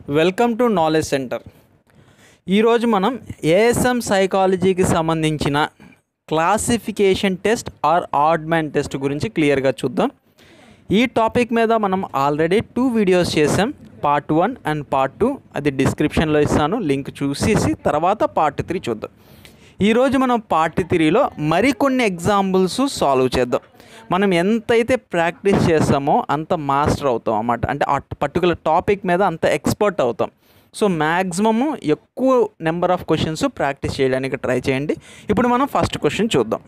welcome to knowledge centre ఈరోజు మనం ASM సైకాలజీకి సంబంధించిన classification test or odd man test గురించి క్లియర్గా చూద్దాం ఈ టాపిక్ మీద మనం ఆల్రెడీ టూ వీడియోస్ చేసాం part one and part two అది డిస్క్రిప్షన్లో ఇస్తాను లింక్ చూసేసి తర్వాత పార్ట్ త్రీ చూద్దాం ఈరోజు మనం పార్ట్ త్రీలో మరికొన్ని ఎగ్జాంపుల్స్ సాల్వ్ చేద్దాం మనం ఎంతైతే ప్రాక్టీస్ చేస్తామో అంత మాస్టర్ అవుతాం అన్నమాట అంటే ఆ పర్టికులర్ టాపిక్ మీద అంత ఎక్స్పర్ట్ అవుతాం సో మ్యాక్సిమము ఎక్కువ నెంబర్ ఆఫ్ క్వశ్చన్స్ ప్రాక్టీస్ చేయడానికి ట్రై చేయండి ఇప్పుడు మనం ఫస్ట్ క్వశ్చన్ చూద్దాం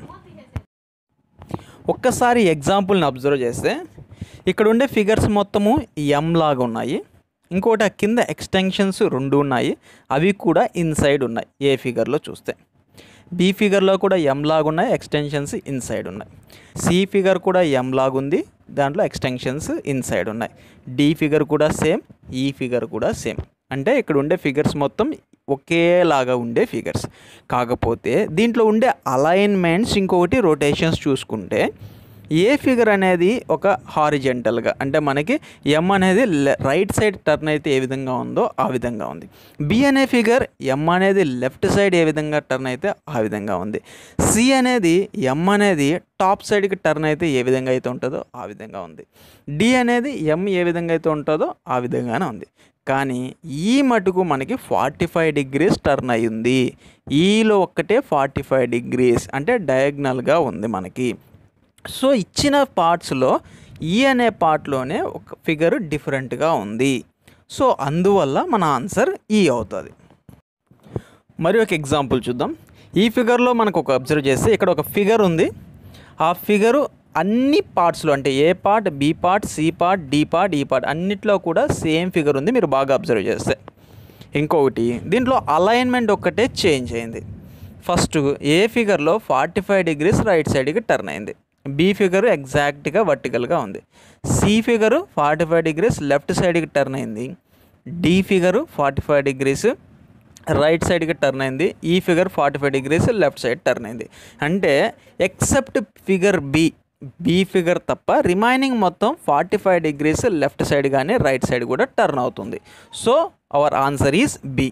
ఒక్కసారి ఎగ్జాంపుల్ని అబ్జర్వ్ చేస్తే ఇక్కడ ఉండే ఫిగర్స్ మొత్తము ఎం లాగా ఉన్నాయి ఇంకోటి ఆ కింద ఎక్స్టెన్షన్స్ రెండు ఉన్నాయి అవి కూడా ఇన్సైడ్ ఉన్నాయి ఏ ఫిగర్లో చూస్తే బి ఫిగర్లో కూడా ఎం లాగా ఉన్నాయి ఎక్స్టెన్షన్స్ ఇన్సైడ్ ఉన్నాయి సి ఫిగర్ కూడా ఎం లాగా ఉంది దాంట్లో ఎక్స్టెన్షన్స్ ఇన్సైడ్ ఉన్నాయి డి ఫిగర్ కూడా సేమ్ ఈ ఫిగర్ కూడా సేమ్ అంటే ఇక్కడ ఉండే ఫిగర్స్ మొత్తం ఒకేలాగా ఉండే ఫిగర్స్ కాకపోతే దీంట్లో ఉండే అలైన్మెంట్స్ ఇంకొకటి రొటేషన్స్ చూసుకుంటే ఏ ఫిగర్ అనేది ఒక హారిజెంటల్గా అంటే మనకి ఎం అనేది రైట్ సైడ్ టర్న్ అయితే ఏ విధంగా ఉందో ఆ విధంగా ఉంది బి అనే ఫిగర్ ఎం అనేది లెఫ్ట్ సైడ్ ఏ విధంగా టర్న్ అయితే ఆ విధంగా ఉంది సి అనేది ఎం అనేది టాప్ సైడ్కి టర్న్ అయితే ఏ విధంగా అయితే ఉంటుందో ఆ విధంగా ఉంది డి అనేది ఎం ఏ విధంగా అయితే ఉంటుందో ఆ విధంగానే ఉంది కానీ ఈ మటుకు మనకి ఫార్టీ ఫైవ్ డిగ్రీస్ టర్న్ అయ్యింది ఈలో ఒక్కటే ఫార్టీ ఫైవ్ డిగ్రీస్ అంటే డయాగ్నల్గా ఉంది మనకి సో ఇచ్చిన పార్ట్స్లో ఈ అనే పార్ట్లోనే ఒక ఫిగర్ డిఫరెంట్గా ఉంది సో అందువల్ల మన ఆన్సర్ ఈ అవుతుంది మరి ఒక ఎగ్జాంపుల్ చూద్దాం ఈ ఫిగర్లో మనకు ఒక అబ్జర్వ్ చేస్తే ఇక్కడ ఒక ఫిగర్ ఉంది ఆ ఫిగరు అన్ని పార్ట్స్లో అంటే A part B part C part D part E part అన్నిట్లో కూడా సేమ్ ఫిగర్ ఉంది మీరు బాగా అబ్జర్వ్ చేస్తే ఇంకొకటి దీంట్లో అలైన్మెంట్ ఒక్కటే చేంజ్ అయింది ఫస్ట్ ఏ ఫిగర్లో ఫార్టీ ఫైవ్ డిగ్రీస్ రైట్ సైడ్కి టర్న్ అయింది బి ఫిగర్ ఎగ్జాక్ట్గా వర్టికల్గా ఉంది C figure forty five degrees left సైడ్కి టర్న్ అయింది D figure forty five degrees right సైడ్కి టర్న్ అయింది E figure forty five degrees left side turn అయింది అంటే except figure B B figure తప్ప రిమైనింగ్ మొత్తం forty five degrees left side కానీ right side కూడా టర్న్ అవుతుంది so our answer is B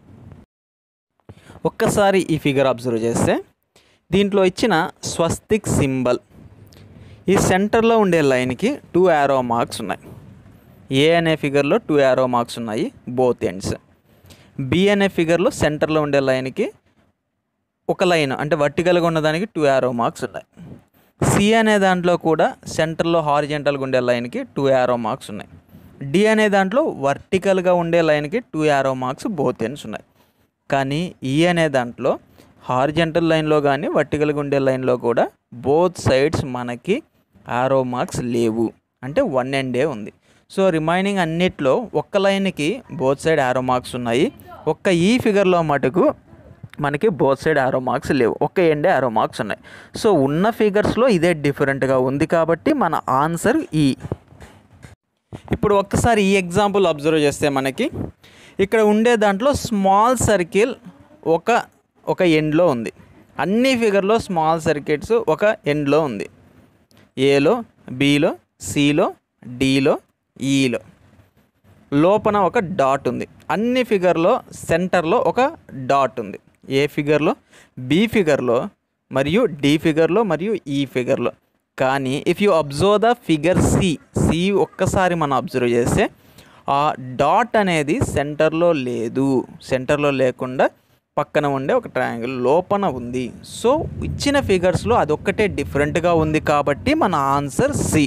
ఒక్కసారి ఈ ఫిగర్ అబ్జర్వ్ చేస్తే దీంట్లో ఇచ్చిన స్వస్తిక్ సింబల్ ఈ సెంటర్లో ఉండే లైన్కి టూ యారో మార్క్స్ ఉన్నాయి ఏ అనే ఫిగర్లో టూ యారో మార్క్స్ ఉన్నాయి బోత్ ఎండ్స్ బి అనే ఫిగర్లో సెంటర్లో ఉండే లైన్కి ఒక లైన్ అంటే వర్టికల్గా ఉన్నదానికి టూ యారో మార్క్స్ ఉన్నాయి సి అనే దాంట్లో కూడా సెంటర్లో హారిజెంటల్గా ఉండే లైన్కి టూ యారో మార్క్స్ ఉన్నాయి డి అనే దాంట్లో వర్టికల్గా ఉండే లైన్కి two arrow marks both ends ఉన్నాయి కానీ ఈ అనే దాంట్లో హారిజెంటల్ లైన్లో కానీ వర్టికల్గా ఉండే లైన్లో కూడా బోత్ సైడ్స్ మనకి ఆరో మార్క్స్ లేవు అంటే వన్ ఎండే ఉంది సో రిమైనింగ్ అన్నిట్లో ఒక్క లైన్కి బోత్ సైడ్ ఆరో మార్క్స్ ఉన్నాయి ఒక్క ఈ ఫిగర్లో మటుకు మనకి బోత్ సైడ్ ఆరో మార్క్స్ లేవు ఒక్క ఎండే ఆరో మార్క్స్ ఉన్నాయి సో ఉన్న ఫిగర్స్లో ఇదే డిఫరెంట్గా ఉంది కాబట్టి మన ఆన్సర్ ఈ ఇప్పుడు ఒక్కసారి ఈ ఎగ్జాంపుల్ అబ్జర్వ్ చేస్తే మనకి ఇక్కడ ఉండే దాంట్లో స్మాల్ సర్కిల్ ఒక ఒక ఎండ్లో ఉంది అన్ని ఫిగర్లో స్మాల్ సర్కిట్స్ ఒక ఎండ్లో ఉంది ఏలో బిలో సిలో డిలో ఈలో లోపల ఒక డాట్ ఉంది అన్ని ఫిగర్లో సెంటర్లో ఒక డాట్ ఉంది ఏ ఫిగర్లో బి ఫిగర్లో మరియు డి ఫిగర్లో మరియు ఈ ఫిగర్లో కానీ if you observe the figure C C ఒక్కసారి మనం అబ్జర్వ్ చేస్తే ఆ డాట్ అనేది సెంటర్లో లేదు సెంటర్లో లేకుండా పక్కన ఉండే ఒక ట్రయాంగిల్ లోపల ఉంది సో ఇచ్చిన ఫిగర్స్లో అదొక్కటే డిఫరెంట్గా ఉంది కాబట్టి మన ఆన్సర్ సి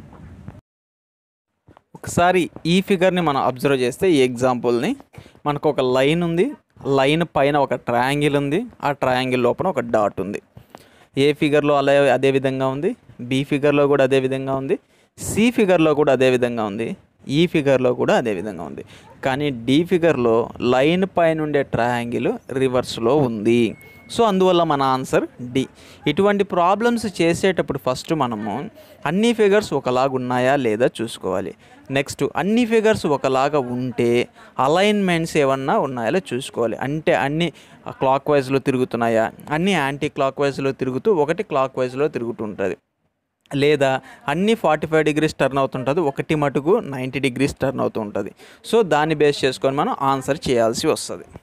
ఒకసారి ఈ ఫిగర్ని మనం అబ్జర్వ్ చేస్తే ఈ ఎగ్జాంపుల్ని మనకు ఒక లైన్ ఉంది లైన్ పైన ఒక ట్రయాంగిల్ ఉంది ఆ ట్రయాంగిల్ లోపల ఒక డాట్ ఉంది ఏ ఫిగర్లో అలా అదే విధంగా ఉంది బి ఫిగర్లో కూడా అదే విధంగా ఉంది సి ఫిగర్లో కూడా అదే విధంగా ఉంది ఈ ఫిగర్లో కూడా అదే విధంగా ఉంది కానీ డి ఫిగర్లో లైన్ పైన ఉండే ట్రయాంగిల్ రివర్స్లో ఉంది సో అందువల్ల మన ఆన్సర్ డి ఇటువంటి ప్రాబ్లమ్స్ చేసేటప్పుడు ఫస్ట్ మనము అన్ని ఫిగర్స్ ఒకలాగా ఉన్నాయా లేదా చూసుకోవాలి నెక్స్ట్ అన్ని ఫిగర్స్ ఒకలాగా ఉంటే అలైన్మెంట్స్ ఏమన్నా ఉన్నాయో చూసుకోవాలి అంటే అన్ని క్లాక్ వైజ్లో తిరుగుతున్నాయా అన్ని యాంటీ క్లాక్ వైజ్లో తిరుగుతూ ఒకటి క్లాక్ వైజ్లో తిరుగుతుంటుంది లేదా అన్ని ఫార్టీ ఫైవ్ డిగ్రీస్ టర్న్ అవుతుంటుంది ఒకటి మటుకు నైంటీ డిగ్రీస్ టర్న్ అవుతూ ఉంటుంది సో దాన్ని బేస్ చేసుకొని మనం ఆన్సర్ చేయాల్సి వస్తుంది